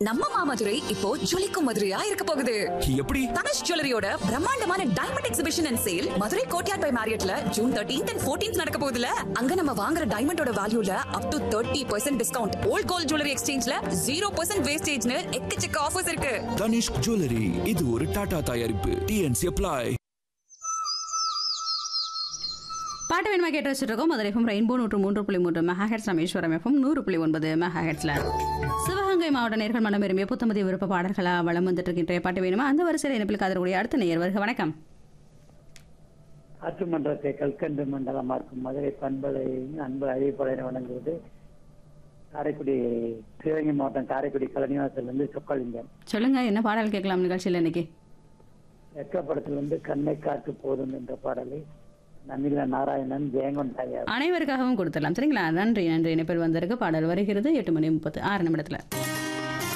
நம்ம மாமதுரை இப்போ ஜொலிக்கும் மதுரையா இருக்க போகுது எப்படி தனுஷ் ஜுவல்லரியோட பிரம்மாண்டமான diamond exhibition and sale Madurai Courtyard by மேரியட்ல ஜூன் தேர்ட்டீன்த் அண்ட் ஃபோர்டீன்த் நடக்க போகுதுல அங்க நம்ம வாங்குற டைமண்டோட வேல்யூல up to thirty percent discount old gold jewellery எக்ஸ்சேஞ்ச்ல ஜீரோ பர்சன்ட் வேஸ்டேஜ்னு எக்கச்சக்க ஆஃபர்ஸ் இருக்கு தனிஷ்க் ஜுவல்லரி இது ஒரு டாடா தயாரிப்பு டிஎன்சி அப்ளை பாட்டு வேணுமா கேட்டு வச்சுருக்கோம் மதுரை எஃப்எம் ரெயின்போ நூற்று மூன்று புள்ளி மூன்று மெகாஹெட்ஸ் ராமேஸ்வரம் எஃப்எம் நூறு புள்ளி ஒன்பது மெகாஹெட்ஸ்ல சிவகங்கை மாவட்ட நேர்கள் மனம் விரும்பிய புத்தமதி விருப்ப பாடல்களா வளம் வந்துட்டு இருக்கின்ற பாட்டு வேணுமா அந்த வரிசையில் இணைப்பில் காதக்கூடிய அடுத்த நேயர் வருக வணக்கம் ஆற்று மன்றத்தை கல்கண்டு மண்டலமா இருக்கும் மதுரை பண்பலை அன்பு அறிவிப்பாளரை வழங்குவது காரைக்குடி சிவகங்கை மாவட்டம் காரைக்குடி கலனிவாசல் சொக்கலிங்கம் சொல்லுங்க என்ன பாடல் கேட்கலாம் நிகழ்ச்சியில் இன்னைக்கு வெக்கப்படத்திலிருந்து கண்ணை காத்து போதும் என்ற பாடலை நமில நாராயணன் ஜெயங்கொண்டாயார் அனைவருக்காகவும் கொடுத்துடலாம் சரிங்களா நன்றி நன்றி இணைப்பில் வந்திருக்கு பாடல் வருகிறது எட்டு மணி முப்பத்து ஆறு நிமிடத்தில்